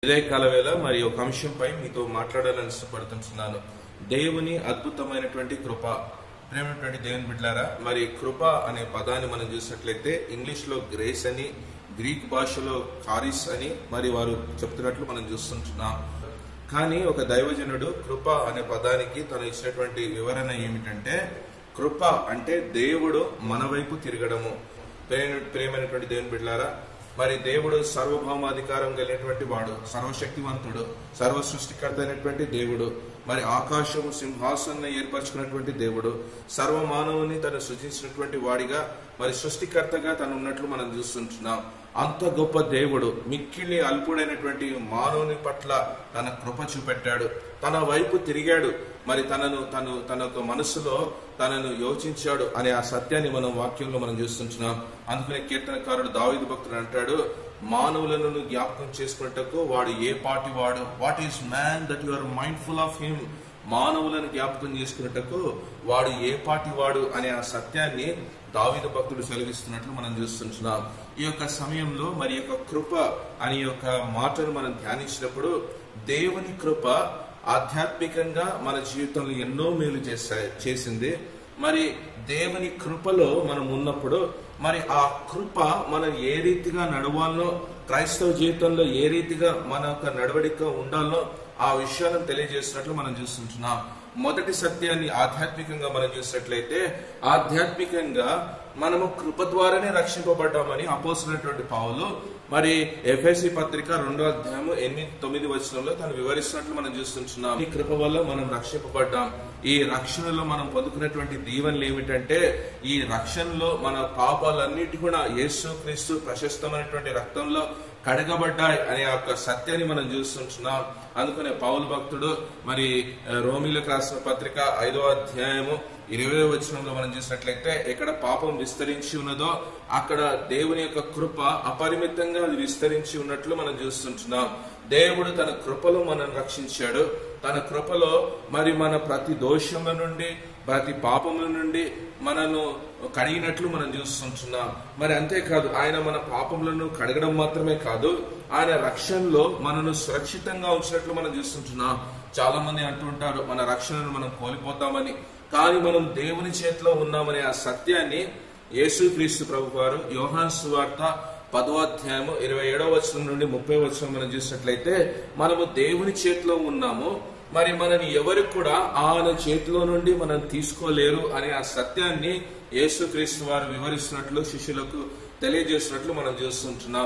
ఇదే కాలవేళ మరి ఒక అంశంపై మీతో మాట్లాడాలని ఇష్టపడుతున్నాను దేవుని అద్భుతమైనటువంటి కృప ప్రేమైనటువంటి దేవుని బిడ్డారా మరి కృప అనే పదాన్ని మనం చూసినట్లయితే ఇంగ్లీష్ లో గ్రేస్ అని గ్రీక్ భాషలో కారిస్ అని మరి వారు చెప్తున్నట్లు మనం చూస్తుంటున్నాం కానీ ఒక దైవజనుడు కృప అనే పదానికి తను ఇచ్చినటువంటి వివరణ ఏమిటంటే కృప అంటే దేవుడు మన వైపు తిరగడము ప్రేమ- ప్రేమైనటువంటి దేవుని బిడ్డారా మరి దేవుడు సార్వభౌమాధికారం కలిగినటువంటి వాడు సర్వశక్తివంతుడు సర్వ సృష్టికర్త అయినటువంటి దేవుడు మరి ఆకాశము సింహాసనం ఏర్పరచుకున్నటువంటి దేవుడు సర్వ మానవుని తను సృజించినటువంటి వాడిగా మరి సృష్టికర్తగా తను ఉన్నట్లు మనం చూస్తుంటున్నాం అంత గొప్ప దేవుడు మిక్కిలి అల్పుడైనటువంటి మానవుని పట్ల తన కృప చూపెట్టాడు తన వైపు తిరిగాడు మరి తనను తను తన యొక్క మనసులో తనను యోచించాడు అనే ఆ సత్యాన్ని మనం వాక్యంలో మనం చూస్తుంటున్నాం అందుకనే కీర్తనకారుడు దావిదు భక్తుడు అంటాడు మానవులను నువ్వు జ్ఞాపకం చేసుకున్నట్టుకు వాడు ఏ పాటి వాడు what is man that you are mindful of him మానవులను జ్ఞాపకం చేసుకున్నట్టుకు వాడు ఏ పాటి వాడు అనే ఆ సత్యాన్ని దావిద భక్తుడు సెలవిస్తున్నట్లు మనం చూస్తుంటున్నాం ఈ యొక్క సమయంలో మరి యొక్క కృప అనే యొక్క మాటను మనం ధ్యానించినప్పుడు దేవుని కృప ఆధ్యాత్మికంగా మన జీవితంలో ఎన్నో మేలు చేశాయి చేసింది మరి దేవుని కృపలో మనం ఉన్నప్పుడు మరి ఆ కృప మనం ఏ రీతిగా నడవాలో క్రైస్తవ జీవితంలో ఏ రీతిగా మన యొక్క నడవడిక ఉండాలో ఆ విషయాలను తెలియజేసినట్లు మనం చూస్తుంటున్నాం మొదటి సత్యాన్ని ఆధ్యాత్మికంగా మనం చూసినట్లయితే ఆధ్యాత్మికంగా మనము కృప ద్వారానే రక్షింపబడ్డామని అపోసినటువంటి పావులు మరి ఎఫ్ఎస్సి పత్రిక రెండో అధ్యాయము ఎనిమిది తొమ్మిది వచనంలో తను వివరిస్తున్నట్లు మనం చూస్తుంటున్నాం ఈ కృప వల్ల మనం రక్షింపబడ్డాం ఈ రక్షణలో మనం పొందుకున్నటువంటి దీవెనలు ఏమిటంటే ఈ రక్షణలో మన పాపాలన్నిటి కూడా యేసు క్రీస్తు ప్రశస్తమైనటువంటి రక్తంలో కడగబడ్డాయి అనే యొక్క సత్యాన్ని మనం చూస్తుంటున్నాం అందుకనే పౌలు భక్తుడు మరి ఆ, రోమిలకు రాసిన పత్రిక ఐదో అధ్యాయము ఇరవై వచనంలో మనం చూసినట్లయితే ఎక్కడ పాపం విస్తరించి ఉన్నదో అక్కడ దేవుని యొక్క కృప అపరిమితంగా అది విస్తరించి ఉన్నట్లు మనం చూస్తుంటున్నాం దేవుడు తన కృపలో మనల్ని రక్షించాడు తన కృపలో మరి మన ప్రతి దోషముల నుండి ప్రతి పాపముల నుండి మనను కడిగినట్లు మనం చూస్తుంటున్నాం మరి అంతేకాదు ఆయన మన పాపములను కడగడం మాత్రమే కాదు ఆయన రక్షణలో మనను సురక్షితంగా ఉంచినట్లు మనం చూస్తుంటున్నాం చాలా మంది అంటుంటారు మన రక్షణను మనం కోల్పోతామని కానీ మనం దేవుని చేతిలో ఉన్నామనే ఆ సత్యాన్ని యేసుక్రీస్తు ప్రభు వారు యోహాన్ సువార్త పదో అధ్యాయము ఇరవై ఏడవ వచనం నుండి ముప్పై వచనం మనం చూసినట్లయితే మనము దేవుని చేతిలో ఉన్నాము మరి మనని ఎవరు కూడా ఆయన చేతిలో నుండి మనం తీసుకోలేరు అనే ఆ సత్యాన్ని యేసుక్రీస్తు వారు వివరిస్తున్నట్లు శిష్యులకు తెలియజేస్తున్నట్లు మనం చూస్తుంటున్నాం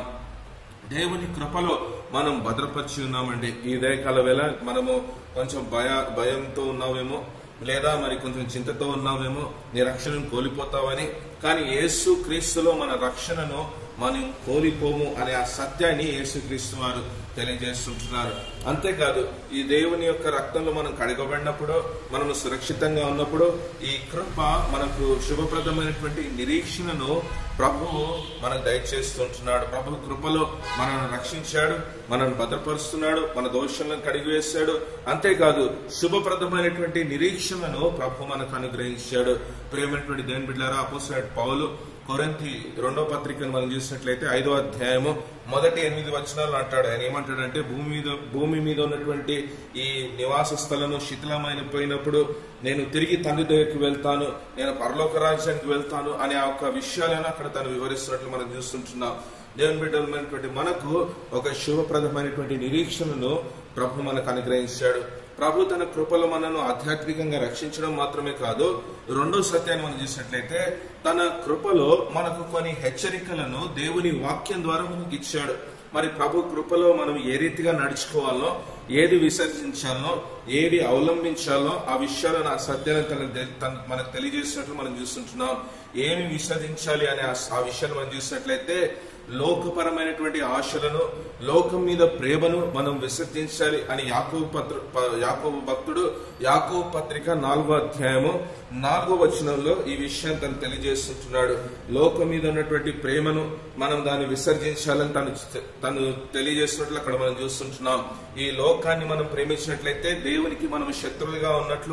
దేవుని కృపలో మనం భద్రపరిచి ఉన్నామండి ఈ ఉదయకాల వేళ మనము కొంచెం భయ భయంతో ఉన్నామేమో లేదా మరి కొంచెం చింతతో ఉన్నామేమో నీ రక్షణను కోల్పోతావని కానీ యేసు క్రీస్తులో మన రక్షణను మనం కోల్పోము అనే ఆ సత్యాన్ని యేసు క్రీస్తు వారు తెలియజేస్తుంటున్నారు అంతేకాదు ఈ దేవుని యొక్క రక్తంలో మనం కడగబడినప్పుడు మనము సురక్షితంగా ఉన్నప్పుడు ఈ కృప మనకు శుభప్రదమైనటువంటి నిరీక్షణను ప్రభువు మనకు దయచేస్తుంటున్నాడు ప్రభు కృపలో మనల్ని రక్షించాడు మనల్ని భద్రపరుస్తున్నాడు మన దోషాలను కడిగివేశాడు అంతేకాదు శుభప్రదమైనటువంటి నిరీక్షణను ప్రభు మనకు అనుగ్రహించాడు ప్రేమైనటువంటి దేవుని బిడ్డారా అపోసినట్టు పౌలు కొరంతి రెండో పత్రికను మనం చూసినట్లయితే ఐదో అధ్యాయము మొదటి ఎనిమిది వచనాలు అంటాడు ఆయన ఏమంటాడంటే భూమి మీద భూమి మీద ఉన్నటువంటి ఈ నివాస స్థలము శిథిలమైన పోయినప్పుడు నేను తిరిగి తండ్రి దగ్గరికి వెళ్తాను నేను పరలోక రాజ్యానికి వెళ్తాను అనే ఆ ఒక్క విషయాలను అక్కడ తను వివరిస్తున్నట్లు మనం చూస్తుంటున్నాం దేవుని బిడ్డలమైనటువంటి మనకు ఒక శుభప్రదమైనటువంటి నిరీక్షణను ప్రభు మనకు అనుగ్రహించాడు ప్రభు తన కృపలో మనను ఆధ్యాత్మికంగా రక్షించడం మాత్రమే కాదు రెండో సత్యాన్ని మనం చూసినట్లయితే తన కృపలో మనకు కొన్ని హెచ్చరికలను దేవుని వాక్యం ద్వారా మనకు ఇచ్చాడు మరి ప్రభు కృపలో మనం ఏ రీతిగా నడుచుకోవాలో ఏది విసర్జించాలో ఏది అవలంబించాలో ఆ విషయాలను ఆ సత్యాలను తన తన మనకు తెలియజేసినట్లు మనం చూస్తుంటున్నాం ఏమి విసర్జించాలి అనే ఆ- ఆ విషయాన్ని మనం చూసినట్లయితే లోకపరమైనటువంటి ఆశలను లోకం మీద ప్రేమను మనం విసర్జించాలి అని యాకోబు పత్ర ప- యాకోబు భక్తుడు యాకోబు పత్రిక నాలుగో అధ్యాయము నాలుగో వచనంలో ఈ విషయం తను తెలియజేస్తుంటున్నాడు లోకం మీద ఉన్నటువంటి ప్రేమను మనం దాన్ని విసర్జించాలని తను తను తెలియజేస్తున్నట్లు అక్కడ మనం చూస్తుంటున్నాం ఈ లోకాన్ని మనం ప్రేమించినట్లయితే దేవునికి మనం శత్రువులుగా ఉన్నట్లు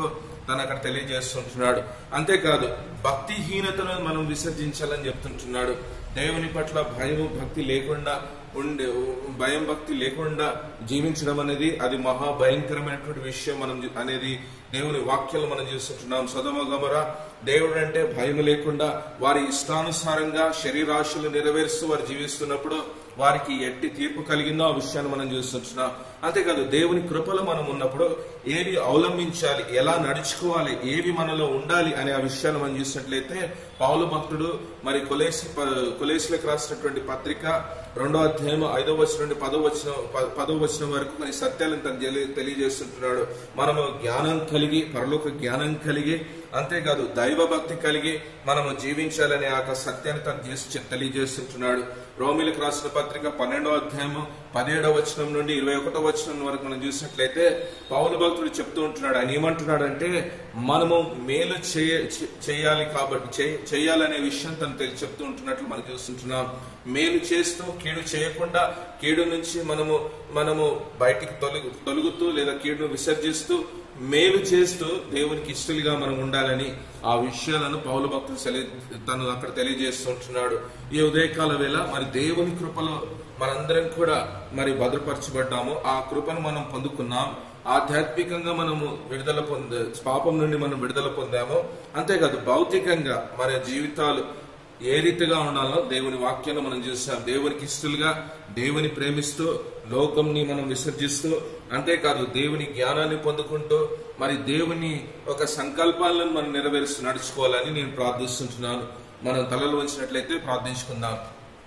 తను అక్కడ తెలియజేస్తుంటున్నాడు అంతేకాదు భక్తిహీనతను మనం విసర్జించాలని చెప్తుంటున్నాడు దేవుని పట్ల భయము భక్తి లేకుండా ఉండే భయం భక్తి లేకుండా జీవించడం అనేది అది మహా భయంకరమైనటువంటి విషయం మనం చూ- అనేది దేవుని వాక్యాలు మనం చూస్తుంటున్నాం సదమ గమర దేవుడు అంటే భయం లేకుండా వారి ఇష్టానుసారంగా శరీరాశలు నెరవేరుస్తూ వారు జీవిస్తున్నప్పుడు వారికి ఎట్టి తీర్పు కలిగిందో ఆ విషయాన్ని మనం చూస్తుంటున్నాం అంతేకాదు దేవుని కృపలో మనం ఉన్నప్పుడు ఏవి అవలంబించాలి ఎలా నడుచుకోవాలి ఏవి మనలో ఉండాలి అనే ఆ విషయాలు మనం చూసినట్లయితే పౌలు భక్తుడు మరి కొలేసి కొలేసులకు రాసినటువంటి పత్రిక రెండో అధ్యాయం ఐదో వచ్చిన నుండి పదో వచ్చిన ప- పదో వచ్చిన వరకు మరి సత్యాలను తను తెలియ- తెలియజేస్తుంటున్నాడు మనము జ్ఞానం కలిగి పరలోక జ్ఞానం కలిగి అంతేకాదు దైవ భక్తి కలిగి మనము జీవించాలనే ఆ యొక్క సత్యాన్ని తను చేసి తెలియజేస్తుంటున్నాడు రోమిలకు రాసిన పత్రిక పన్నెండో అధ్యాయము పదిహేడవ వచనం నుండి ఇరవై ఒకటో వచనం వరకు మనం చూసినట్లయితే పౌలు భక్తుడు చెప్తూ ఉంటున్నాడు ఆయన ఏమంటున్నాడు అంటే మనము మేలు చేయ చే- చేయాలి కాబట్టి చే- చేయాలనే విషయం తను తెలిసి చెప్తూ ఉంటున్నట్లు మనం చూస్తుంటున్నాం మేలు చేస్తూ కీడు చేయకుండా కీడు నుంచి మనము మనము బయటికి తొలగు తొలుగుతూ లేదా కీడును విసర్జిస్తూ మేలు చేస్తూ దేవునికి ఇష్టలుగా మనం ఉండాలని ఆ విషయాలను పౌలు భక్తులు సెలి- తను అక్కడ తెలియజేస్తుంటున్నాడు ఈ ఉదయకాల వేళ మరి దేవుని కృపలో మనందరం కూడా మరి భద్రపరచబడ్డాము ఆ కృపను మనం పొందుకున్నాం ఆధ్యాత్మికంగా మనము విడుదల పొంద పాపం నుండి మనం విడుదల పొందాము అంతేకాదు భౌతికంగా మన జీవితాలు ఏ రీతిగా ఉండాలో దేవుని వాక్యాన్ని మనం చూసాం దేవునికి ఇష్టలుగా దేవుని ప్రేమిస్తూ లోకంని మనం విసర్జిస్తూ అంతేకాదు దేవుని జ్ఞానాన్ని పొందుకుంటూ మరి దేవుని ఒక సంకల్పాలను మనం నెరవేరుస్తూ నడుచుకోవాలని నేను ప్రార్థిస్తుంటున్నాను మనం తలలు ఉంచినట్లయితే ప్రార్థించుకుందాం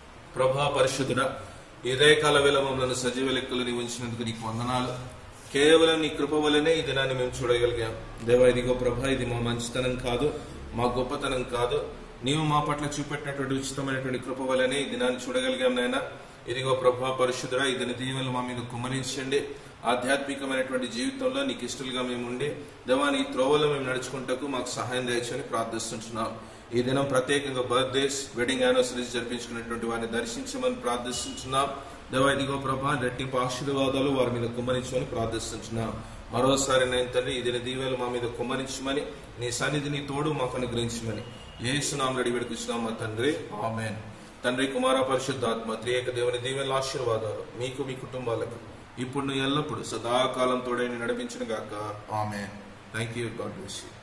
ప్రభా పరిశుద్ధుడ ఇదే కాల వేళ మమ్మల్ని సజీవ లెక్కలని ఉంచినందుకు నీకు వందనాలు కేవలం నీ కృప వల్లనే ఈ దినాన్ని మేము చూడగలిగాం దేవా ఇదిగో ప్రభా ఇది మా మంచితనం కాదు మా గొప్పతనం కాదు నీవు మా పట్ల చూపెట్టినటువంటి ఉచితమైనటువంటి కృప వల్లనే ఈ దినాన్ని చూడగలిగాం నాయన ఇదిగో ప్రభా పరిశుద్ధుడ ఈ దిన దీవెనలు మా మీద కుమ్మరించండి ఆధ్యాత్మికమైనటువంటి జీవితంలో నీకు ఇష్టలుగా మేము ఉండి దేవా నీ త్రోవలో మేము నడుచుకుంటకు మాకు సహాయం దయచని ప్రార్థిస్తుంటున్నాం ఈ దినం ప్రత్యేకంగా బర్త్డేస్ వెడ్డింగ్ యానివర్సరీస్ జరిపించుకున్నటువంటి వారిని దర్శించమని ప్రార్థిస్తున్నాం దేవా ఇదిగో ప్రభా రెట్టింపు ఆశీర్వాదాలు వారి మీద కుమ్మరించమని ప్రార్థిస్తున్నాం మరోసారి నేను తండ్రి ఈ దిన దీవెలు మా మీద కుమ్మరించమని నీ సన్నిధిని తోడు మాకు అనుగ్రహించమని ఏసునాం అడిగి వేడుకున్నాం మా తండ్రి ఆమెన్ తండ్రి కుమార పరిశుద్ధాత్మ త్రియేక దేవుని దీవెనల ఆశీర్వాదాలు మీకు మీ కుటుంబాలకు ఇప్పుడు ఎల్లప్పుడు సదాకాలం తోడైన నడిపించిన గాక ఆమె thank you God bless you